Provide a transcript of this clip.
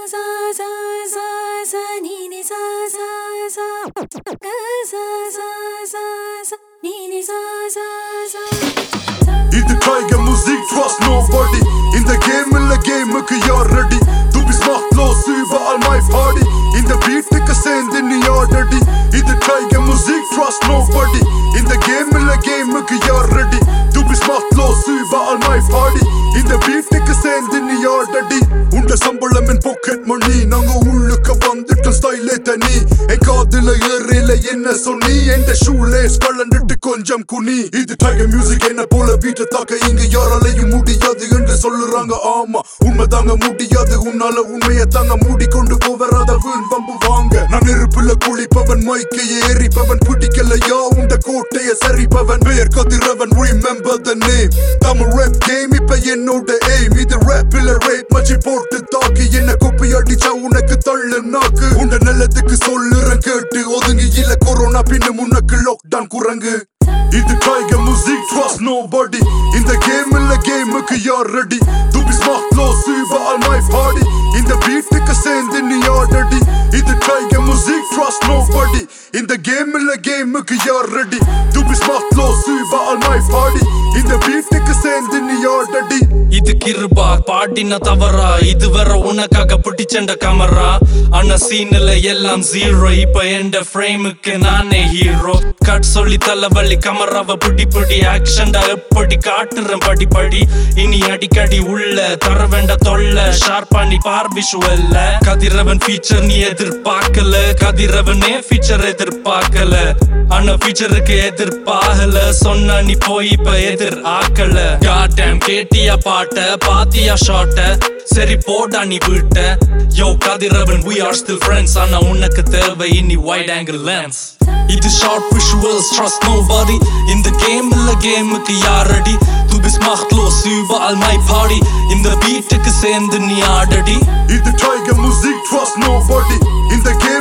sa sa sa sa ni ni sa sa sa ga sa sa sa sa ni ni sa sa sa இது tiger music trust nobody இந்த game இல்ல கேமுக்கு யார் ready to be smart லோ சீவ all my body இந்த பீட்டுக்கு சேர்ந்து நீ ஆடடி இது டைகர் மியூசிக் ட்ரஸ்ட் நோபடி இந்த கேம் இல்ல கேமுக்கு யார் ரெடி டு பி ஸ்மார்ட் லோ சீவ ஆல் மை பாடி இந்த பீட்டுக்கு சேர்ந்து நீ ஆடடி உண்ட சம்பளம் என் பாக்கெட் மணி நாங்க உள்ளுக்க வந்துட்டு ஸ்டைலே தனி என் காதுல ஏறல என்ன சொன்னி என் ஷூலேஸ் கலண்டுட்டு கொஞ்சம் குனி இது டைகர் மியூசிக் என்ன போல பீட்ட தாக்க இங்க யாராலையும் முடியாது என்று சொல்லுறாங்க ஆமா உண்மை தாங்க முடியாது உன்னால உண்மையை தாங்க மூடிக்கொண்டு போவராத வீண் பம்பு வாங்க நான் நெருப்புல குளிப்பவன் மைக்கை ஏறிப்பவன் பிடிக்கலையா உண்ட கோட்டைய சரிப்பவன் பெயர் Kathiravan remember the name Tamil rap game இப்ப என்னோட எய்ம் இது ரேப் இல்ல ரேப் மச்சி போட்டு தாக்கி என்ன குப்பி அடிச்சா உனக்கு தள்ளு நாக்கு உண்ட நல்லதுக்கு சொல்லுறேன் கேட்டு ஒதுங்கி இல்ல கொரோனா பின்னு முன்னக்கு லாக்டவுன் குரங்கு இது டைகர் மியூசிக் ட்ரஸ்ட் நோபடி இந்த கேம் இல்ல கேமுக்கு யார் ரெடி டு பி ஸ்மார்ட் லோ சீவ ஆல் மை பாடி இந்த பீட்டுக்கு சேர்ந்து நீ ஆடடி இது டைகர் மியூசிக் ட்ரஸ்ட் நோபடி இந்த கேம் இல்ல கேமுக்கு யார் ரெடி டு பி ஸ்மார்ட் லோ சீவ ஆல் மை பாடி இந்த பீட்டுக்கு சேர்ந்து நீ ஆடடி இது கிருபா பாட்டின தவறா இதுவரை உனக்காக பிடிச்சண்ட கமரா ஆனா சீன்ல எல்லாம் ஜீரோ இப்ப எந்த ஃப்ரேமுக்கு நானே ஹீரோ கட் சொல்லி தலைவலி கமராவ பிடி பிடி ஆக்ஷன்டா எப்படி காட்டுறேன் படி படி இனி அடிக்கடி உள்ள தர வேண்ட தொல்ல ஷார்ப் பண்ணி பார் விஷுவல்ல கதிரவன் ஃபீச்சர் நீ எதிர்பார்க்கல கதிரவனே ஃபீச்சர் எதிர்பார்க்கல ஆனா ஃபீச்சருக்கு எதிர்பாகல சொன்ன நீ போய் இப்ப எதிர் ஆக்கல காட்டம் கேட்டியா பாட்ட பாத்தியா ஷாட்ட சரி போடா நீ வீட்ட யோ கதிரவன் we are still friends ஆனா உனக்கு தேவை இனி wide angle lens இது ஷார்ட் விஷுவல்ஸ் trust nobody இந்த கேம் இல்ல கேமுக்கு யாரடி du bist machtlos überall my party இந்த பீட்டுக்கு சேர்ந்து நீ ஆடடி இது டைகர் மியூசிக் ட்ரஸ்ட் நோபடி இந்த கேம்